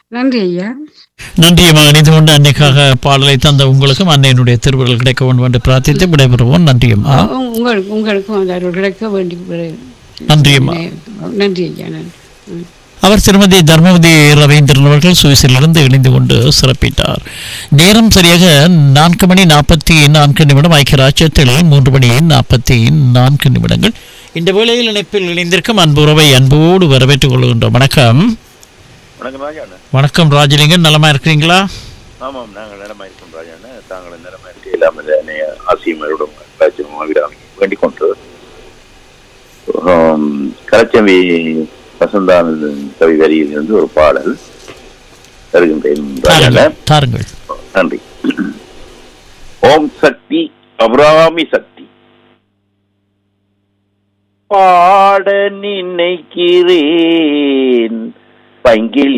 நன்றி ஐயா நன்றியம்மா இணைந்து கொண்டு அன்னைக்காக பாடலை தந்த உங்களுக்கும் அன்னையினுடைய திருவுருள் கிடைக்க வேண்டும் என்று பிரார்த்தித்து விடைபெறுவோம் நன்றியம்மா உ- உங்களுக்கு உங்களுக்கும் அந்த அருள் கிடைக்க வேண்டி விரு- நன்றியம்மா நன்றி ஐயா நன்றி ம். அவர் திருமதி தர்மவதி ரவீந்திரன் அவர்கள் சுவிஸிலிருந்து இணைந்து கொண்டு சிறப்பித்தார் நேரம் சரியாக நான்கு மணி நாற்பத்தி நான்கு நிமிடம் ஐக்கிய ராஜ்யத்தில் மூன்று மணி நாற்பத்தி நான்கு நிமிடங்கள் இந்த வேளையில் இணைப்பில் இணைந்திருக்கும் அன்புறவை அன்போடு வரவேற்றுக் கொள்கின்றோம் வணக்கம் வணக்கம் ராஜாண்ணா வணக்கம் ராஜலிங்கன் நலமா இருக்கிறீங்களா ஆமாம் நாங்கள் நிலமா இருக்கோம் ராஜாண்ணா தாங்கள் நிலமா இருக்க இல்லாமல் ஆசியமருடன் ராஜ்யமாக வேண்டிக் கொண்டு ஆம், கலச்சவி வசந்தானந்த கவி வரியிலிருந்து ஒரு பாடல் தருகின்றேன் ராஜாண்ணா தாருங்கள் நன்றி ஓம் சக்தி அபிராமி சக்தி பாட நினைக்கிறேன் பங்கில்